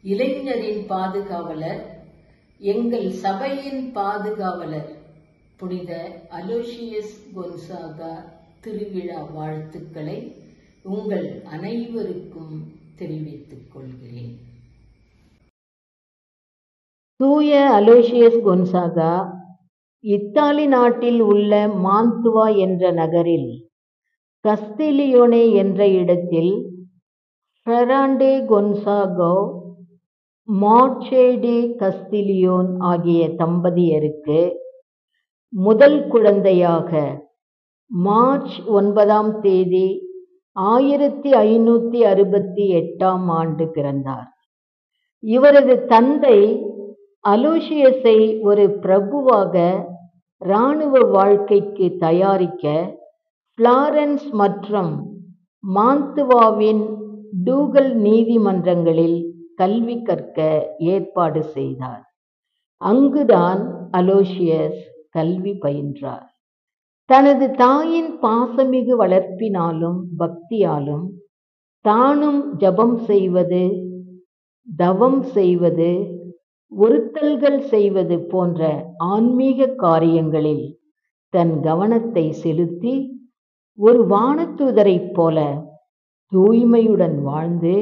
இளைஞரின் பாதுகாவலர் எங்கள் சபையின் பாதுகாவலர் புனித அலோஷியஸ் கொன்சாகா திருவிழா வாழ்த்துக்களை உங்கள் அனைவருக்கும் தெரிவித்துக் கொள்கிறேன் தூய அலோஷியஸ் கொன்சாகா இத்தாலி நாட்டில் உள்ள மாந்துவா என்ற நகரில் கஸ்திலியோனே என்ற இடத்தில் ஃபெராண்டே கொன்சாகோ மார்ச்சேடி கஸ்திலியோன் ஆகிய தம்பதியருக்கு முதல் குழந்தையாக மார்ச் ஒன்பதாம் தேதி ஆயிரத்தி ஐநூத்தி அறுபத்தி எட்டாம் ஆண்டு பிறந்தார் இவரது தந்தை அலோசியஸை ஒரு பிரபுவாக இராணுவ வாழ்க்கைக்கு தயாரிக்க பிளாரன்ஸ் மற்றும் மாந்துவாவின் டூகல் நீதிமன்றங்களில் கல்வி கற்க ஏற்பாடு செய்தார் அங்குதான் அலோசியஸ் கல்வி பயின்றார் தனது தாயின் பாசமிகு வளர்ப்பினாலும் பக்தியாலும் தானும் ஜபம் செய்வது தவம் செய்வது ஒருத்தல்கள் செய்வது போன்ற ஆன்மீக காரியங்களில் தன் கவனத்தை செலுத்தி ஒரு வானதூதரைப் போல தூய்மையுடன் வாழ்ந்து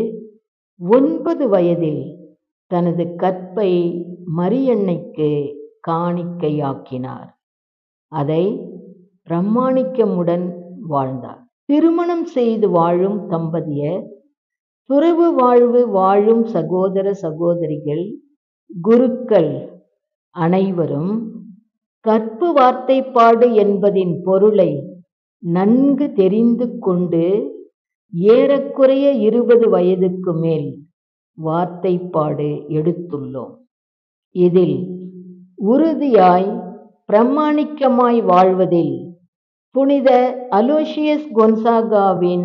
ஒன்பது வயதில் தனது கற்பை மரியன்னைக்கு காணிக்கையாக்கினார் அதை பிரமாணிக்கமுடன் வாழ்ந்தார் திருமணம் செய்து வாழும் தம்பதியர் துறவு வாழ்வு வாழும் சகோதர சகோதரிகள் குருக்கள் அனைவரும் கற்பு வார்த்தைப்பாடு என்பதின் பொருளை நன்கு தெரிந்து கொண்டு ஏறக்குறைய இருபது வயதுக்கு மேல் வார்த்தைப்பாடு எடுத்துள்ளோம் இதில் உறுதியாய் பிரமாணிக்கமாய் வாழ்வதில் புனித அலோசியஸ் கொன்சாகாவின்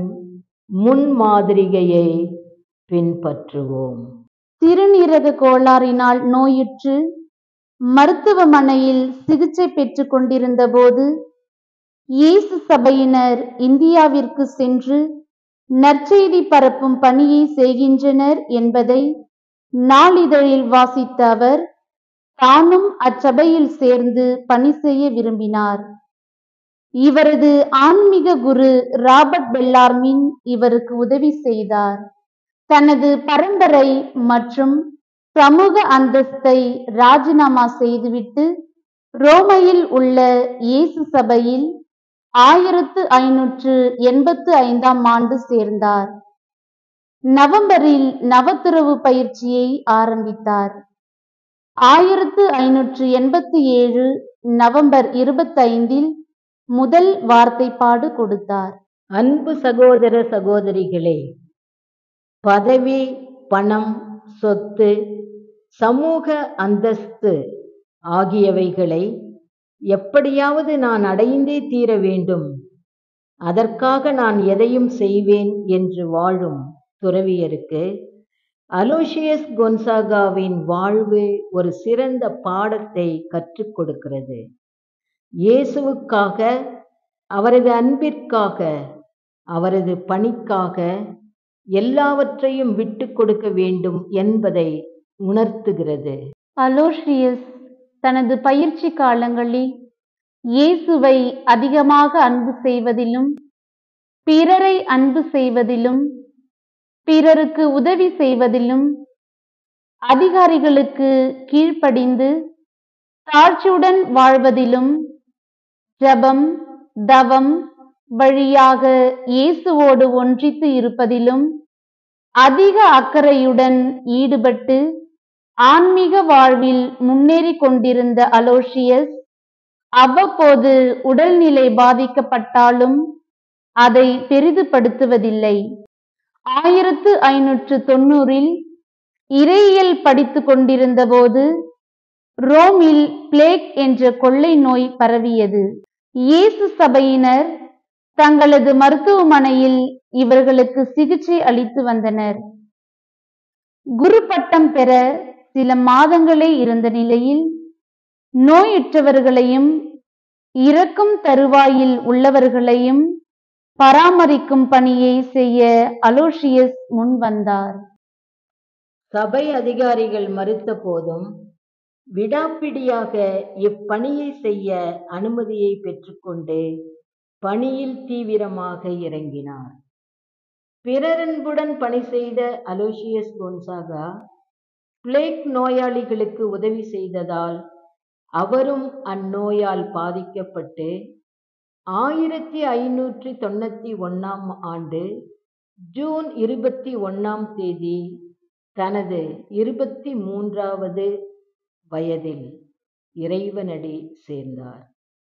முன்மாதிரிகையை பின்பற்றுவோம் சிறுநீரக கோளாறினால் நோயுற்று மருத்துவமனையில் சிகிச்சை பெற்றுக் கொண்டிருந்த போது இயேசு சபையினர் இந்தியாவிற்கு சென்று நற்செய்தி பரப்பும் பணியை செய்கின்றனர் என்பதை நாளிதழில் வாசித்த அவர் தானும் அச்சபையில் சேர்ந்து பணி செய்ய விரும்பினார் இவரது ஆன்மீக குரு ராபர்ட் பெல்லார்மின் இவருக்கு உதவி செய்தார் தனது பரம்பரை மற்றும் சமூக அந்தஸ்தை ராஜினாமா செய்துவிட்டு ரோமையில் உள்ள இயேசு சபையில் ஆயிரத்து ஐநூற்று எண்பத்து ஐந்தாம் ஆண்டு சேர்ந்தார் நவம்பரில் நவத்துறவு பயிற்சியை ஆரம்பித்தார் ஆயிரத்து ஐநூற்று எண்பத்தி ஏழு நவம்பர் இருபத்தைந்தில் முதல் வார்த்தைப்பாடு கொடுத்தார் அன்பு சகோதர சகோதரிகளே பதவி பணம் சொத்து சமூக அந்தஸ்து ஆகியவைகளை எப்படியாவது நான் அடைந்தே தீர வேண்டும் அதற்காக நான் எதையும் செய்வேன் என்று வாழும் துறவியருக்கு அலோசியஸ் கொன்சாகாவின் வாழ்வு ஒரு சிறந்த பாடத்தை கற்றுக் கொடுக்கிறது இயேசுவுக்காக அவரது அன்பிற்காக அவரது பணிக்காக எல்லாவற்றையும் விட்டு கொடுக்க வேண்டும் என்பதை உணர்த்துகிறது அலோஷியஸ் தனது பயிற்சி காலங்களில் இயேசுவை அதிகமாக அன்பு செய்வதிலும் பிறரை அன்பு செய்வதிலும் பிறருக்கு உதவி செய்வதிலும் அதிகாரிகளுக்கு கீழ்ப்படிந்து தாழ்ச்சியுடன் வாழ்வதிலும் ஜபம் தவம் வழியாக இயேசுவோடு ஒன்றித்து இருப்பதிலும் அதிக அக்கறையுடன் ஈடுபட்டு ஆன்மீக வாழ்வில் முன்னேறி கொண்டிருந்த அலோஷியஸ் அவ்வப்போது உடல்நிலை பாதிக்கப்பட்டாலும் அதை பெரிதுபடுத்துவதில்லை ஆயிரத்து ஐநூற்று தொண்ணூறில் இறையியல் படித்துக் கொண்டிருந்த போது ரோமில் பிளேக் என்ற கொள்ளை நோய் பரவியது இயேசு சபையினர் தங்களது மருத்துவமனையில் இவர்களுக்கு சிகிச்சை அளித்து வந்தனர் குரு பட்டம் பெற சில மாதங்களே இருந்த நிலையில் நோயுற்றவர்களையும் இறக்கும் தருவாயில் உள்ளவர்களையும் பராமரிக்கும் பணியை செய்ய அலோஷியஸ் முன் வந்தார் சபை அதிகாரிகள் மறுத்த போதும் விடாப்பிடியாக இப்பணியை செய்ய அனுமதியை பெற்றுக்கொண்டு பணியில் தீவிரமாக இறங்கினார் பிறரன்புடன் பணி செய்த அலோசியஸ் கொன்சாகா பிளேக் நோயாளிகளுக்கு உதவி செய்ததால் அவரும் அந்நோயால் பாதிக்கப்பட்டு ஆயிரத்தி ஐநூற்றி தொண்ணூத்தி ஒன்னாம் ஆண்டு ஜூன் இருபத்தி ஒன்னாம் தேதி தனது இருபத்தி மூன்றாவது வயதில் இறைவனடி சேர்ந்தார்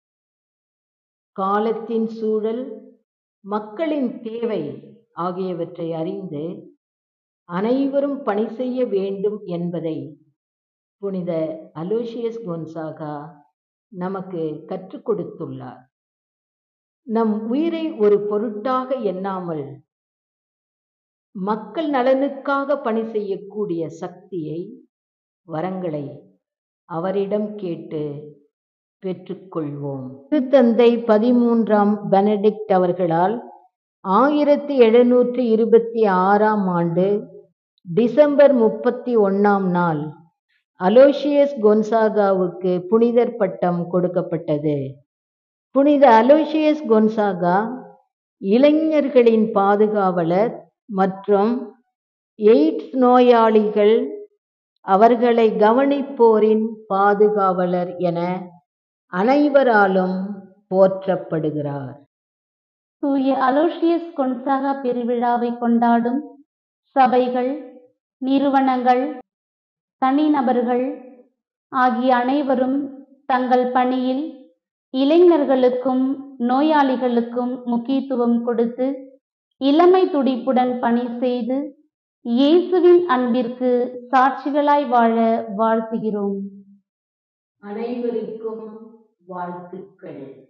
காலத்தின் சூழல் மக்களின் தேவை ஆகியவற்றை அறிந்து அனைவரும் பணி செய்ய வேண்டும் என்பதை புனித அலோசியஸ் கொன்சாகா நமக்கு கற்றுக் கொடுத்துள்ளார் நம் உயிரை ஒரு பொருட்டாக எண்ணாமல் மக்கள் நலனுக்காக பணி செய்யக்கூடிய சக்தியை வரங்களை அவரிடம் கேட்டு பெற்றுக்கொள்வோம் திருத்தந்தை பதிமூன்றாம் பெனடிக்ட் அவர்களால் ஆயிரத்தி எழுநூற்றி இருபத்தி ஆறாம் ஆண்டு டிசம்பர் முப்பத்தி ஒன்னாம் நாள் அலோசியஸ் கொன்சாகாவுக்கு புனிதர் பட்டம் கொடுக்கப்பட்டது புனித அலோசியஸ் கொன்சாகா இளைஞர்களின் பாதுகாவலர் மற்றும் எய்ட்ஸ் நோயாளிகள் அவர்களை கவனிப்போரின் பாதுகாவலர் என அனைவராலும் போற்றப்படுகிறார் தூய அலோசியஸ் கொன்சாகா பெருவிழாவை கொண்டாடும் சபைகள் நிறுவனங்கள் தனிநபர்கள் ஆகிய அனைவரும் தங்கள் பணியில் இளைஞர்களுக்கும் நோயாளிகளுக்கும் முக்கியத்துவம் கொடுத்து இளமை துடிப்புடன் பணி செய்து இயேசுவின் அன்பிற்கு சாட்சிகளாய் வாழ வாழ்த்துகிறோம் அனைவருக்கும் வாழ்த்துக்கள்